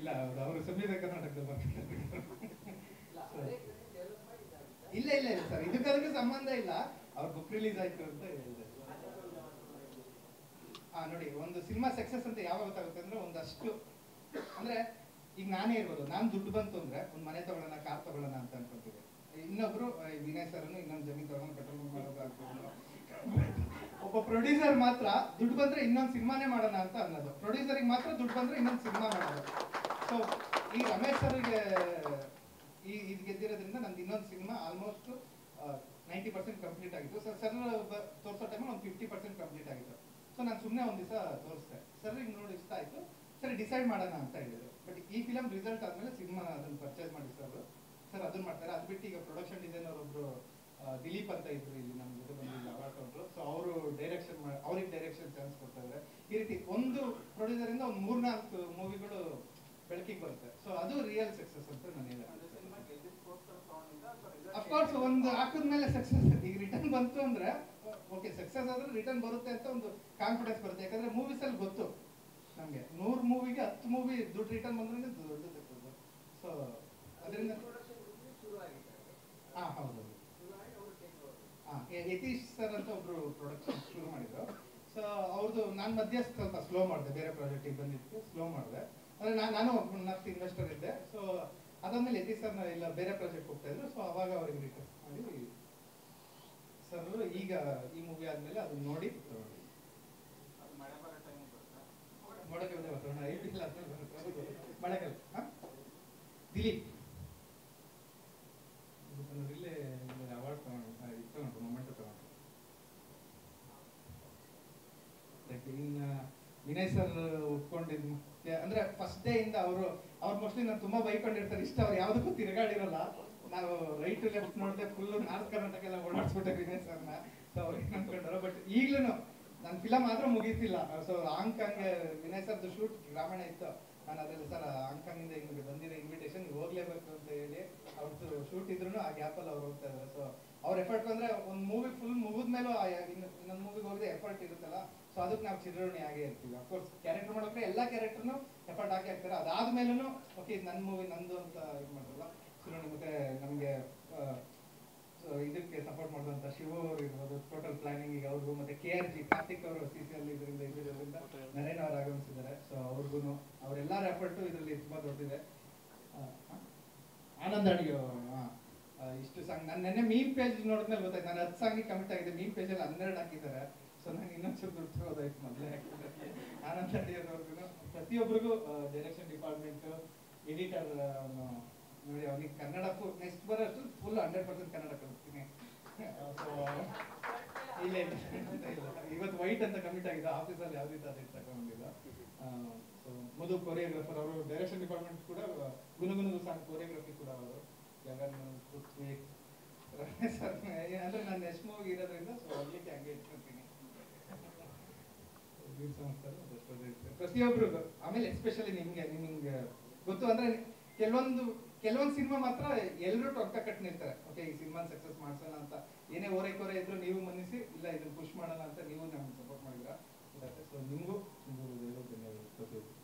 ಇಲ್ಲ ಅವ್ರು ಅವರು ಸಂವಿಧಾನ ಕರ್ನಾಟಕದಲ್ಲಿ ಬರ್ತಾರೆ ಇಲ್ಲ ಇಲ್ಲ ಇಲ್ಲ ಸರ್ ಇದಕ್ಕದಕ್ಕೆ ಸಂಬಂಧ ಇಲ್ಲ ಅವ್ರ ಬುಕ್ ರಿಲೀಸ್ ಆಯ್ತು ಅಂತ ಹೇಳಿದೆ ಹಾ ನೋಡಿ ಒಂದು ಸಿನಿಮಾ ಸಕ್ಸಸ್ ಅಂತ ಯಾವಾಗ ಗೊತ್ತಾಗುತ್ತೆ ಅಂದ್ರೆ ಒಂದಷ್ಟು ಅಂದ್ರೆ ಈಗ ನಾನೇ ಇರ್ಬೋದು ನಾನ್ ದುಡ್ಡು ಬಂತು ಅಂದ್ರೆ ಒಂದ್ ಮನೆ ತಗೊಳ್ಳೋಣ ಕಾರ್ ತಗೊಳ್ಳೋಣ ಅಂತ ಅನ್ಕೊಂತೀವಿ ಇನ್ನೊಬ್ರು ಆ, ಈ ವಿನಯ್ ಸರ್ ಇನ್ನೊಂದು ಜಮೀನ್ ತಗೊಂಡು ಪೆಟ್ರೋಲ್ ಮಾಡೋದು ಆಗ್ಬೋದು ಒಬ್ಬ ಪ್ರೊಡ್ಯೂಸರ್ ಮಾತ್ರ ದುಡ್ಡು ಬಂದ್ರೆ ಇನ್ನೊಂದು ಸಿನಿಮಾನೇ ಮಾಡೋಣ ಅಂತ ಅನ್ನೋದು ಪ್ರೊಡ್ಯೂಸರ್ಗೆ ಮಾತ್ರ ದುಡ್ಡು ಬಂದ್ರೆ ಇನ್ನೊಂದು ಸಿನಿಮಾ ಮಾಡೋದು ಸೊ ಈ ರಮೇಶ್ ಸರ್ಗೆ ಈ ಇದು ಗೆದ್ದಿರೋದ್ರಿಂದ ನಂದು ಇನ್ನೊಂದು cinema almost ninety percent complete ಆಗಿತ್ತು ಸರ್ ಸರ್ ತೋರಿಸೋ ಟೈಮಲ್ಲಿ ಒಂದು ಫಿಫ್ಟಿ ಪರ್ಸೆಂಟ್ ಕಂಪ್ಲೀಟ್ ಆಗಿತ್ತು ಸೊ ನಾನು ಸುಮ್ಮನೆ ಒಂದು ದಿವಸ ತೋರಿಸ್ದೆ ಸರ್ ಈಗ ನೋಡಿ ಇಷ್ಟ ಆಯ್ತು ಸರಿ ಡಿಸೈಡ್ ಮಾಡೋಣ ಅಂತ ಹೇಳಿದ್ರು ಬಟ್ ಈ ಫಿಲಮ್ ರಿಸಲ್ಟ್ ಆದ್ಮೇಲೆ ಸಿನಿಮಾ ಅದನ್ನ ಪರ್ಚೇಸ್ ಮಾಡಿ ಸರ್ ಸರ್ ಅದನ್ನ ಮಾಡ್ತಾರೆ ಅದು ಬಿಟ್ಟು ಈಗ ಪ್ರೊಡಕ್ಷನ್ ಡಿಸೈನರ್ ಒಬ್ರು ಆ, ದಿಲೀಪ್ ಅಂತ ಇದ್ರು ಇಲ್ಲಿ ನಮ್ಮ ಜೊತೆ ಬಂದಿಲ್ಲ ಅವಾರ್ಡ್ ಕೊಟ್ಟರು ಸೊ ಅವರು ಡೈರೆಕ್ಷನ್ ಮಾಡಿ ಅವ್ರಿಗೆ ಡೈರೆಕ್ಷನ್ ಚಾನ್ಸ್ ಕೊಡ್ತಾರೆ ಈ ರೀತಿ ಒಂದು ಪ್ರೊಡ್ಯೂಸರ್ ಇಂದ ಒಂದು ಮೂರ್ನಾಲ್ಕು ಮೂವಿಗಳು ಬೆಳಕಿಗೆ ಬರುತ್ತೆ ಸೊ ಅದು ರಿಯಲ್ ಸಕ್ಸಸ್ ಅಂತ ನಾನು ಹೇಳ ಅಫ್ಕೋರ್ಸ್ ಒಂದು ಹಾಕಿದ್ಮೇಲೆ ಸಕ್ಸಸ್ ಈಗ ರಿಟರ್ನ್ ಬಂತು ಅಂದ್ರೆ ಓಕೆ ಸಕ್ಸಸ್ ಆದ್ರೆ ರಿಟರ್ನ್ ಬರುತ್ತೆ ಅಂತ ಒಂದು ಕಾನ್ಫಿಡೆನ್ಸ್ ಬರುತ್ತೆ ಯಾಕಂದ್ರೆ ಮೂವೀಸ್ ಅಲ್ಲಿ ಗೊತ್ತು ನಮ್ಗೆ ನೂರ್ ಮೂವಿಗೆ ಹತ್ತು ಮೂವಿ ದುಡ್ಡು ರಿಟರ್ನ್ ಬಂದ್ರೆ ದೊಡ್ಡ ಸಕ್ಸಸ್ ಸೊ ಅದರಿಂದ ಹಾ ಹೌದು ಹಾ ಯ- ಯತೀಶ್ ಸರ್ ಅಂತ ಒಬ್ರು ಪ್ರೊಡಕ್ಷನ್ ಶುರು ಮಾಡಿದ್ರು ಸೊ ಅವ್ರದ್ದು ನಾನು ಮಧ್ಯ ಸ್ವಲ್ಪ ಸ್ಲೋ ಮಾಡಿದೆ ಬೇರೆ ಪ್ರಾಜೆಕ್ಟಿಗೆ ಬಂದಿದ್ದಕ್ಕೆ ಸ್ಲೋ ಮಾಡಿದೆ ಅಂದ್ರೆ ನಾನು ನಾನು ನಫ್ಟ್ ಇನ್ವೆಸ್ಟರ್ ಇದ್ದೆ ಸೊ ಅದಾದ್ಮೇಲೆ ಯತೀಶ್ ಸರ್ನ ಇಲ್ಲ ಬೇರೆ ಪ್ರಾಜೆಕ್ಟ್ ಹೋಗ್ತಾ ಇದ್ರು ಸೊ ಅವಾಗ ಅವ್ರಿಗೆ ರಿಕ್ವೆಸ್ಟ್ ಮಾಡಿ ಸರ್ ಈಗ ಈ ಮೂವಿ ಆದ್ಮೇಲೆ ಅದನ್ನ ನೋಡಿ ತಗೊಂಡ್ವಿ ನೋಡಕ್ಕೆ ಬಂದೆ ಬರ್ತೋಣ ಐಪಿಎಲ್ ಆದ್ಮೇಲೆ ಬರುತ್ತೆ ಹೌದು. ಮಳೆಗಾಲ ಹಾ ದಿಲೀಪ್ ಇಲ್ಲೇ ಅವಾರ್ಡ್ ತಗೊಂಡು ಇದು ತಗೊಂಡು ಮೊಮೆಂಟ್ ತಗೊಂಡು Like ಇನ್ನ ವಿನಯ್ ಸರ್ ಒಪ್ಕೊಂಡಿದ್ ಅಂದ್ರೆ ಫಸ್ಟ್ ಡೇ ಇಂದ ಅವರು ಅವ್ರು ಮೋಸ್ಟ್ಲಿ ನಾನು ತುಂಬಾ ಬೈಕೊಂಡಿರ್ತಾರೆ ಇಷ್ಟ ಅವ್ರು ಯಾವ್ದಕ್ಕೂ ತಿರುಗಾಡಿರಲ್ಲ ನಾವು ರೈಟ್ ಲೆಫ್ಟ್ ನೋಡಿದೆ ಫುಲ್ ನಾರ್ತ್ ಕರ್ನಾಟಕ ಎಲ್ಲ ಓಡಾಡ್ಸ್ಬಿಟ್ಟೆ ವಿನಯ್ ಸರ್ನ ಸೊ ಅವ್ರಿಗೆ ಅನ್ಕೊಂಡಾರ ಬಟ್ ಈಗ್ಲೂ ನನ್ನ ಫಿಲಮ್ ಮಾತ್ರ ಮುಗೀತಿಲ್ಲ ಸೊ ಹಾಂಗ್ಕಾಂಗ್ ವಿನಯ್ ಸರ್ದು ಶೂಟ್ ಗ್ರಾಮೀಣ ಇತ್ತು ನಾನು ಅದ್ರಲ್ಲಿ ಸರ್ ಹಾಂಗ್ಕಾಂಗ್ ಇಂದ ಹಿಂಗೆ ಬಂದಿರೋ ಇನ್ವಿಟೇಷನ್ ಹೋಗ್ಲೇಬೇಕು ಅಂತ ಹೇಳಿ ಅವ್ರದ್ದು ಶೂಟ್ ಇದ್ರು ಆ ಗ್ಯಾಪ್ ಅಲ್ಲಿ ಅವ್ರು ಹೋಗ್ತಾ ಇದಾರೆ ಸೊ ಅವ್ರ ಎಫರ್ಟ್ ಅಂದ್ರೆ ಒಂದ್ ಮೂವಿ ಫುಲ್ ಮುಗಿದ್ಮೇಲೂ ಇನ್ನೊಂದು ಮೂವಿಗೆ ಹೋಗಿದೆ ಎಫರ್ಟ್ ಇರುತ್ತಲ್ಲ ಸೊ ಅದಕ್ಕೆ ನಾವು ಚಿರಋಣಿ ಆಗೇ ಇರ್ತೀವಿ ಅಫ್ಕೋರ್ಸ್ ಕ್ಯಾರೆಕ್ಟರ್ ಮಾಡೋಕೆ ಎಲ್ಲಾ ಕ್ಯಾರೆಕ್ಟರ್ನು ಎಫರ್ಟ್ ಹಾಕಿ ಹಾಕ್ತಾರೆ ಅದಾದ್ಮೇಲೂ ಓಕೆ ಇದು ನನ್ನ ಮೂವಿ ನಂದು ಅಂತ ಇದು ಮಾಡ್ರಲ್ಲ ಚಿರಋಣಿ ಮತ್ತೆ ನಮಗೆ ಸೊ ಇದಕ್ಕೆ ಸಪೋರ್ಟ್ ಮಾಡಿದಂತ ಶಿವ ಅವರು ಇರ್ಬೋದು ಟೋಟಲ್ ಪ್ಲಾನಿಂಗ್ ಈಗ ಅವ್ರಿಗೂ ಮತ್ತೆ ಕೆ ಆರ್ ಜಿ ಕಾರ್ತಿಕ್ ಅವರು ಸಿ ಸಿ ಅಲ್ಲಿ ಇದರಿಂದ ಇದರಿಂದ ನರೇನ್ ಅವರು ಆಗಮಿಸಿದ್ದಾರೆ ಸೊ ಅವ್ರಿಗೂ ಅವರೆಲ್ಲರ ಎಫರ್ಟು ಇದರಲ್ಲಿ ತುಂಬಾ ದೊಡ್ಡದಿದೆ ಆ, ಆ? ಆನಂದ್ ಅಡಿಗೆ ಇಷ್ಟು ಸಾಂಗ್ ನಾನು ನೆನ್ನೆ ಮೀಮ್ ಪೇಜ್ ನೋಡಿದ್ಮೇಲೆ ಗೊತ್ತಾಯ್ತು ನಾನು ಹತ್ತು ಸಾಂಗಿಗೆ ಕಮಿಟ್ ಆಗಿದೆ ಮೀಮ್ ಪೇಜ್ ಅಲ್ಲಿ ಹನ್ನೆರಡು ಹಾಕಿದ್ದಾರೆ ಸೊ ನಂಗೆ ಇನ್ನೊಂಚೂರು ದುಡ್ಡು ತಗೋದಾಯ್ತು ಮೊದಲೇ ಹಾಕಿದ್ರೆ ಆನಂದ್ ಅಡಿಯವ್ರಿಗೂ ಪ್ರತಿಯೊಬ್ಬರಿಗೂ ಡೈರೆಕ್ಷನ್ ಡಿಪಾರ್ಟ್ಮೆಂಟ್ ಎಡಿಟರ್ ನೋಡಿ ಅವನಿಗೆ ಕನ್ನಡ ನೆಕ್ಸ್ಟ್ ಬರೋಷ್ಟು ಫುಲ್ ಹಂಡ್ರೆಡ್ ಪರ್ಸೆಂಟ್ ಕನ್ನಡ ಕಲಿಸ್ತೀನಿ ಸೊ ಇಲ್ಲ ಇಲ್ಲ ಇಲ್ಲ. ಇವತ್ತು ವೈಟ್ ಅಂತ ಕಮಿಟ್ ಆಗಿದೆ ಆಫೀಸಲ್ಲಿ ಯಾವ ರೀತಿ ಅದೇ ತಗೊಂಡಿಲ್ಲ ಸೊ ಮಧು ಕೊರಿಯೋಗ್ರಾಫರ್ ಅವರು ಡೈರೆಕ್ಷನ್ ಡಿಪಾರ್ಟ್ಮೆಂಟ್ ಕೂಡ ಗುನುಗುನುಗು ಸಾಂಗ್ ಕೊರಿಯೋಗ್ರಫಿ ಕೂಡ ಅವರು ಜಗನ್ ಪೃಥ್ವಿ ರಮೇಶ್ ಸರ್ ಅಂದ್ರೆ ನಾನು ನೆಕ್ಸ್ಟ್ ಮೂವಿ ಇರೋದ್ರಿಂದ ಸೊ ಹೋಗ್ಲಿಕ್ಕೆ ಹಂಗೆ ಇಟ್ಕೊತೀನಿ ವೀರ್ ಸಂಸ್ಥೆ ಅದಷ್ಟು ಅದೇ ಇರುತ್ತೆ. ಪ್ರತಿಯೊಬ್ರಿಗೂ ಆಮೇಲೆ ಎಸ್ಪೆಷಲಿ ನಿಮ್ಗೆ ನಿಮ್ಗೆ ಗೊತ್ತು ಅಂದ್ರೆ ಕೆಲವೊಂದು ಕೆಲವೊಂದು ಸಿನಿಮಾ ಮಾತ್ರ ಎಲ್ಲರೂ ಟೊಕ್ಕ ಕಟ್ ನಿಲ್ತಾರೆ ಓಕೆ ಈ ಸಿನಿಮಾ ಸಕ್ಸಸ್ ಮಾಡ್ಸೋಣ ಅಂತ ಏನೇ ಓರೆ ಇದ್ರು ನೀವು ಮನ್ನಿಸಿ ಇಲ್ಲ ಇದನ್ನ ಪುಷ್ ಮಾಡೋಣ ಅಂತ ನೀವು ನಮ್ಗೆ ಸಪೋರ್ಟ್ ಮಾಡಿದ್ರ ಸೊ ನಿಮಗೂ ತುಂಬ ಧನ್ಯವಾದ ಪ್ರತಿಯೊಬ್ಬರು